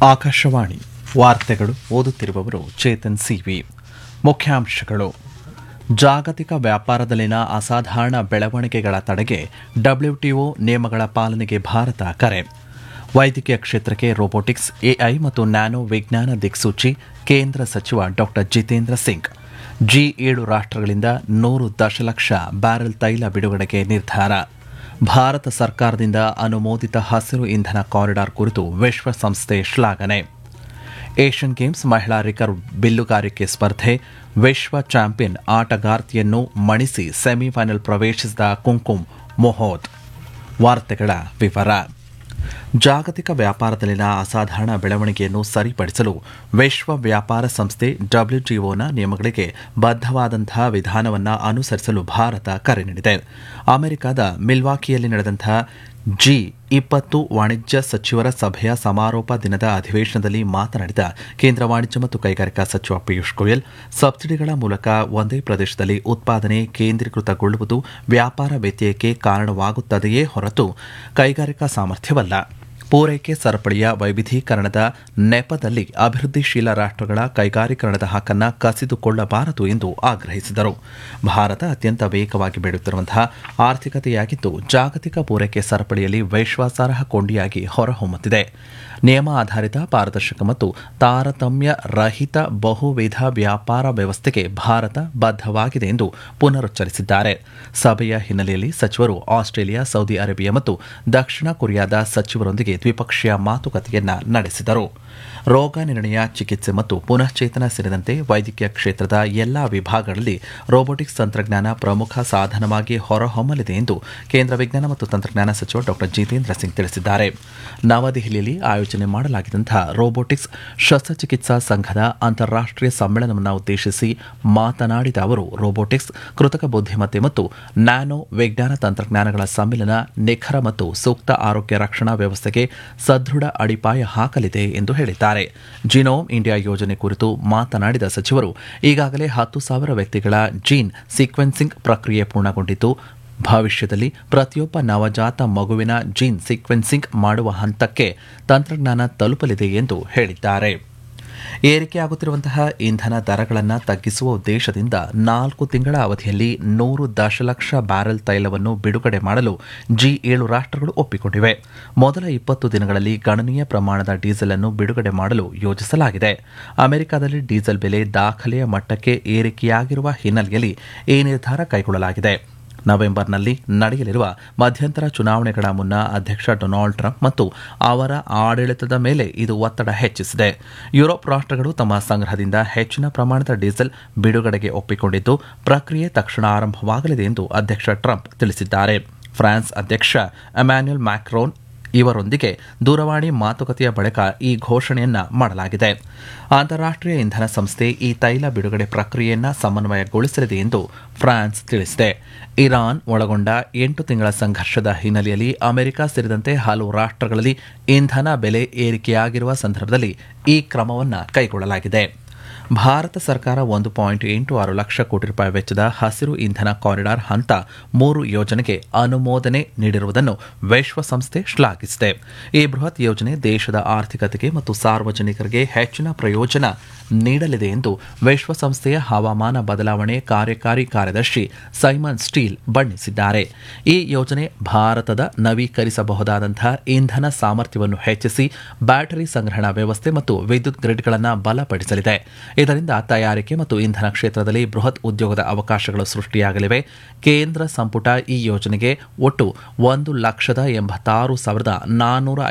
ಆಕಾಶವಾಣಿ ವಾರ್ತೆಗಳು ಓದುತ್ತಿರುವವರು ಚೇತನ್ ಸಿವಿ ಮುಖ್ಯಾಂಶಗಳು ಜಾಗತಿಕ ವ್ಯಾಪಾರದಲ್ಲಿನ ಅಸಾಧಾರಣ ಬೆಳವಣಿಗೆಗಳ ತಡೆಗೆ ಡಬ್ಲ್ಯೂಟಿಒ ನಿಯಮಗಳ ಪಾಲನೆಗೆ ಭಾರತ ಕರೆ ವೈದ್ಯಕೀಯ ಕ್ಷೇತ್ರಕ್ಕೆ ರೋಬೋಟಿಕ್ಸ್ ಎಐ ಮತ್ತು ನ್ಯಾನೋ ವಿಜ್ಞಾನ ದಿಕ್ಸೂಚಿ ಕೇಂದ್ರ ಸಚಿವ ಡಾ ಜಿತೇಂದ್ರ ಸಿಂಗ್ ಜಿ ಏಳು ರಾಷ್ಟ್ರಗಳಿಂದ ನೂರು ದಶಲಕ್ಷ ಬ್ಯಾರೆಲ್ ತೈಲ ಬಿಡುಗಡೆಗೆ ನಿರ್ಧಾರ ಭಾರತ ಸರ್ಕಾರದಿಂದ ಅನುಮೋದಿತ ಹಸಿರು ಇಂಧನ ಕಾರಿಡಾರ್ ಕುರಿತು ವಿಶ್ವಸಂಸ್ಥೆ ಶ್ಲಾಘನೆ ಏಷ್ಯನ್ ಗೇಮ್ಸ್ ಮಹಿಳಾ ರಿಕರ್ವ್ ಬಿಲ್ಲುಗಾರಿಕೆ ಸ್ಪರ್ಧೆ ವಿಶ್ವ ಚಾಂಪಿಯನ್ ಆಟಗಾರ್ತಿಯನ್ನು ಮಣಿಸಿ ಸೆಮಿಫೈನಲ್ ಪ್ರವೇಶಿಸಿದ ಕುಂಕುಮ್ ಮೊಹೋದ್ ವಾರ್ತೆಗಳ ವಿವರ ಜಾಗತಿಕ ವ್ಯಾಪಾರದಲ್ಲಿನ ಅಸಾಧಾರಣ ಬೆಳವಣಿಗೆಯನ್ನು ಸರಿಪಡಿಸಲು ವಿಶ್ವ ವ್ಯಾಪಾರ ಸಂಸ್ಥೆ ಡಬ್ಲ್ಯೂಟಿಒನ ನಿಯಮಗಳಿಗೆ ಬದ್ಧವಾದಂತಹ ವಿಧಾನವನ್ನು ಅನುಸರಿಸಲು ಭಾರತ ಕರೆ ನೀಡಿದೆ ಅಮೆರಿಕದ ಮಿಲ್ವಾಕಿಯಲ್ಲಿ ನಡೆದಂತಹ ಜಿ ಇಪ್ಪತ್ತು ವಾಣಿಜ್ಯ ಸಚಿವರ ಸಭೆಯ ಸಮಾರೋಪ ದಿನದ ಅಧಿವೇಶನದಲ್ಲಿ ಮಾತನಾಡಿದ ಕೇಂದ್ರ ವಾಣಿಜ್ಯ ಮತ್ತು ಕೈಗಾರಿಕಾ ಸಚಿವ ಪಿಯೂಷ್ ಗೋಯಲ್ ಸಬ್ಸಿಡಿಗಳ ಮೂಲಕ ಒಂದೇ ಪ್ರದೇಶದಲ್ಲಿ ಉತ್ಪಾದನೆ ಕೇಂದ್ರೀಕೃತಗೊಳ್ಳುವುದು ವ್ಯಾಪಾರ ವ್ಯತ್ಯಯಕ್ಕೆ ಕಾರಣವಾಗುತ್ತದೆಯೇ ಹೊರತು ಕೈಗಾರಿಕಾ ಸಾಮರ್ಥ್ಯವಲ್ಲ ಪೂರೈಕೆ ಸರಪಳಿಯ ವೈವಿಧೀಕರಣದ ನೆಪದಲ್ಲಿ ಅಭಿವೃದ್ಧಿಶೀಲ ರಾಷ್ಟ್ರಗಳ ಕೈಗಾರೀಕರಣದ ಹಕ್ಕನ್ನು ಕಸಿದುಕೊಳ್ಳಬಾರದು ಎಂದು ಆಗ್ರಹಿಸಿದರು ಭಾರತ ಅತ್ಯಂತ ವೇಗವಾಗಿ ಬೆಳೆಯುತ್ತಿರುವಂತಹ ಆರ್ಥಿಕತೆಯಾಗಿದ್ದು ಜಾಗತಿಕ ಪೂರೈಕೆ ಸರಪಳಿಯಲ್ಲಿ ವಿಶ್ವಾಸಾರ್ಹ ಕೊಂಡಿಯಾಗಿ ಹೊರಹೊಮ್ಮುತ್ತಿದೆ ನಿಯಮ ಆಧಾರಿತ ಪಾರದರ್ಶಕ ಮತ್ತು ತಾರತಮ್ಯ ರಹಿತ ಬಹುವಿಧ ವ್ಯಾಪಾರ ವ್ಯವಸ್ಥೆಗೆ ಭಾರತ ಬದ್ಧವಾಗಿದೆ ಎಂದು ಪುನರುಚ್ಚರಿಸಿದ್ದಾರೆ ಸಭೆಯ ಹಿನ್ನೆಲೆಯಲ್ಲಿ ಸಚಿವರು ಆಸ್ಟ್ರೇಲಿಯಾ ಸೌದಿ ಅರೇಬಿಯಾ ಮತ್ತು ದಕ್ಷಿಣ ಕೊರಿಯಾದ ಸಚಿವರೊಂದಿಗೆ ದ್ವಿಪಕ್ಷೀಯ ಮಾತುಕತೆಯನ್ನ ನಡೆಸಿದರು ರೋಗ ನಿರ್ಣಯ ಚಿಕಿತ್ಸೆ ಮತ್ತು ಪುನಶ್ಚೇತನ ಸೇರಿದಂತೆ ವೈದ್ಯಕೀಯ ಕ್ಷೇತ್ರದ ಎಲ್ಲಾ ವಿಭಾಗಗಳಲ್ಲಿ ರೋಬೋಟಿಕ್ಸ್ ತಂತ್ರಜ್ಞಾನ ಪ್ರಮುಖ ಸಾಧನವಾಗಿ ಹೊರಹೊಮ್ಮಲಿದೆ ಎಂದು ಕೇಂದ್ರ ವಿಜ್ಞಾನ ಮತ್ತು ತಂತ್ರಜ್ಞಾನ ಸಚಿವ ಡಾ ಜಿತೇಂದ್ರ ಸಿಂಗ್ ತಿಳಿಸಿದ್ದಾರೆ ನವದೆಹಲಿಯಲ್ಲಿ ಆಯೋಜನೆ ಮಾಡಲಾಗಿದ್ದಂತಹ ರೋಬೋಟಿಕ್ಸ್ ಶಸ್ತ್ರಚಿಕಿತ್ಸಾ ಸಂಘದ ಅಂತಾರಾಷ್ಟೀಯ ಸಮ್ಮೇಳನವನ್ನು ಉದ್ದೇಶಿಸಿ ಮಾತನಾಡಿದ ಅವರು ರೋಬೋಟಿಕ್ಸ್ ಕೃತಕ ಬುದ್ಧಿಮತ್ತೆ ಮತ್ತು ನ್ಯಾನೋ ವಿಜ್ಞಾನ ತಂತ್ರಜ್ಞಾನಗಳ ಸಮ್ಮಿಲನ ನಿಖರ ಮತ್ತು ಸೂಕ್ತ ಆರೋಗ್ಯ ರಕ್ಷಣಾ ವ್ಯವಸ್ಥೆಗೆ ಸದೃಢ ಅಡಿಪಾಯ ಹಾಕಲಿದೆ ಎಂದು ಹೇಳಿದ್ದಾರೆ ಜಿನೋಮ್ ಇಂಡಿಯಾ ಯೋಜನೆ ಕುರಿತು ಮಾತನಾಡಿದ ಸಚಿವರು ಈಗಾಗಲೇ ಹತ್ತು ಸಾವಿರ ವ್ಯಕ್ತಿಗಳ ಜೀನ್ ಸೀಕ್ವೆನ್ಸಿಂಗ್ ಪ್ರಕ್ರಿಯೆ ಪೂರ್ಣಗೊಂಡಿದ್ದು ಭವಿಷ್ಯದಲ್ಲಿ ಪ್ರತಿಯೊಬ್ಬ ನವಜಾತ ಮಗುವಿನ ಜೀನ್ ಸೀಕ್ವೆನ್ಸಿಂಗ್ ಮಾಡುವ ಹಂತಕ್ಕೆ ತಂತ್ರಜ್ಞಾನ ತಲುಪಲಿದೆ ಎಂದು ಹೇಳಿದ್ದಾರೆ ಏರಿಕೆಯಾಗುತ್ತಿರುವಂತಹ ಇಂಧನ ದರಗಳನ್ನು ತಗ್ಗಿಸುವ ಉದ್ದೇಶದಿಂದ ನಾಲ್ಕು ತಿಂಗಳ ಅವಧಿಯಲ್ಲಿ ನೂರು ದಶಲಕ್ಷ ಬ್ಯಾರೆಲ್ ತೈಲವನ್ನು ಬಿಡುಗಡೆ ಮಾಡಲು ಜಿ ಏಳು ರಾಷ್ಟ್ರಗಳು ಒಪ್ಪಿಕೊಂಡಿವೆ ಮೊದಲ ಇಪ್ಪತ್ತು ದಿನಗಳಲ್ಲಿ ಗಣನೀಯ ಪ್ರಮಾಣದ ಡೀಸೆಲ್ ಅನ್ನು ಬಿಡುಗಡೆ ಮಾಡಲು ಯೋಜಿಸಲಾಗಿದೆ ಅಮೆರಿಕದಲ್ಲಿ ಡೀಸೆಲ್ ಬೆಲೆ ದಾಖಲೆಯ ಮಟ್ಟಕ್ಕೆ ಏರಿಕೆಯಾಗಿರುವ ಹಿನ್ನೆಲೆಯಲ್ಲಿ ಈ ನಿರ್ಧಾರ ಕೈಗೊಳ್ಳಲಾಗಿದೆ ನವೆಂಬರ್ನಲ್ಲಿ ನಡೆಯಲಿರುವ ಮಧ್ಯಂತರ ಚುನಾವಣೆಗಳ ಮುನ್ನ ಅಧ್ಯಕ್ಷ ಡೊನಾಲ್ಡ್ ಟ್ರಂಪ್ ಮತ್ತು ಅವರ ಆಡಳಿತದ ಮೇಲೆ ಇದು ಒತ್ತಡ ಹೆಚ್ಚಿಸಿದೆ ಯುರೋಪ್ ರಾಷ್ಟ್ರಗಳು ತಮ್ಮ ಸಂಗ್ರಹದಿಂದ ಹೆಚ್ಚಿನ ಪ್ರಮಾಣದ ಡೀಸೆಲ್ ಬಿಡುಗಡೆಗೆ ಒಪ್ಪಿಕೊಂಡಿದ್ದು ಪ್ರಕ್ರಿಯೆ ತಕ್ಷಣ ಆರಂಭವಾಗಲಿದೆ ಎಂದು ಅಧ್ಯಕ್ಷ ಟ್ರಂಪ್ ತಿಳಿಸಿದ್ದಾರೆ ಫ್ರಾನ್ಸ್ ಅಧ್ಯಕ್ಷ ಎಮ್ಯಾನ್ಯುಯಲ್ ಮ್ಯಾಕ್ರೋನ್ ಇವರೊಂದಿಗೆ ದೂರವಾಣಿ ಮಾತುಕತೆಯ ಬಳಿಕ ಈ ಘೋಷಣೆಯನ್ನ ಮಾಡಲಾಗಿದೆ ಅಂತಾರಾಷ್ಟೀಯ ಇಂಧನ ಸಂಸ್ಥೆ ಈ ತೈಲ ಬಿಡುಗಡೆ ಪ್ರಕ್ರಿಯೆಯನ್ನ ಸಮನ್ವಯಗೊಳಿಸಲಿದೆ ಎಂದು ಫ್ರಾನ್ಸ್ ತಿಳಿಸಿದೆ ಇರಾನ್ ಒಳಗೊಂಡ ಎಂಟು ತಿಂಗಳ ಸಂಘರ್ಷದ ಹಿನ್ನೆಲೆಯಲ್ಲಿ ಅಮೆರಿಕ ಸೇರಿದಂತೆ ಹಲವು ರಾಷ್ಟ್ರಗಳಲ್ಲಿ ಇಂಧನ ಬೆಲೆ ಏರಿಕೆಯಾಗಿರುವ ಸಂದರ್ಭದಲ್ಲಿ ಈ ಕ್ರಮವನ್ನು ಕೈಗೊಳ್ಳಲಾಗಿದೆ ಭಾರತ ಸರ್ಕಾರ ಒಂದು ಪಾಯಿಂಟ್ ಎಂಟು ಆರು ಲಕ್ಷ ಕೋಟಿ ರೂಪಾಯಿ ವೆಚ್ಚದ ಹಸಿರು ಇಂಧನ ಕಾರಿಡಾರ್ ಹಂತ ಮೂರು ಯೋಜನೆಗೆ ಅನುಮೋದನೆ ನೀಡಿರುವುದನ್ನು ವಿಶ್ವಸಂಸ್ಥೆ ಶ್ಲಾಘಿಸಿದೆ ಈ ಬೃಹತ್ ಯೋಜನೆ ದೇಶದ ಆರ್ಥಿಕತೆಗೆ ಮತ್ತು ಸಾರ್ವಜನಿಕರಿಗೆ ಹೆಚ್ಚಿನ ಪ್ರಯೋಜನ ನೀಡಲಿದೆ ಎಂದು ವಿಶ್ವಸಂಸ್ಥೆಯ ಹವಾಮಾನ ಬದಲಾವಣೆ ಕಾರ್ಯಕಾರಿ ಕಾರ್ಯದರ್ಶಿ ಸೈಮನ್ ಸ್ಟೀಲ್ ಬಣ್ಣಿಸಿದ್ದಾರೆ ಈ ಯೋಜನೆ ಭಾರತದ ನವೀಕರಿಸಬಹುದಾದಂತಹ ಇಂಧನ ಸಾಮರ್ಥ್ಯವನ್ನು ಹೆಚ್ಚಿಸಿ ಬ್ಯಾಟರಿ ಸಂಗ್ರಹಣಾ ವ್ಯವಸ್ಥೆ ಮತ್ತು ವಿದ್ಯುತ್ ಗ್ರಿಡ್ಗಳನ್ನು ಬಲಪಡಿಸಲಿದೆ ಇದರಿಂದ ತಯಾರಿಕೆ ಮತ್ತು ಇಂಧನ ಕ್ಷೇತ್ರದಲ್ಲಿ ಬೃಹತ್ ಉದ್ಯೋಗದ ಅವಕಾಶಗಳು ಸೃಷ್ಟಿಯಾಗಲಿವೆ ಕೇಂದ್ರ ಸಂಪುಟ ಈ ಯೋಜನೆಗೆ ಒಟ್ಟು ಒಂದು ಲಕ್ಷದ ಎಂಬತ್ತಾರು ಸಾವಿರದ ನಾನ್ನೂರ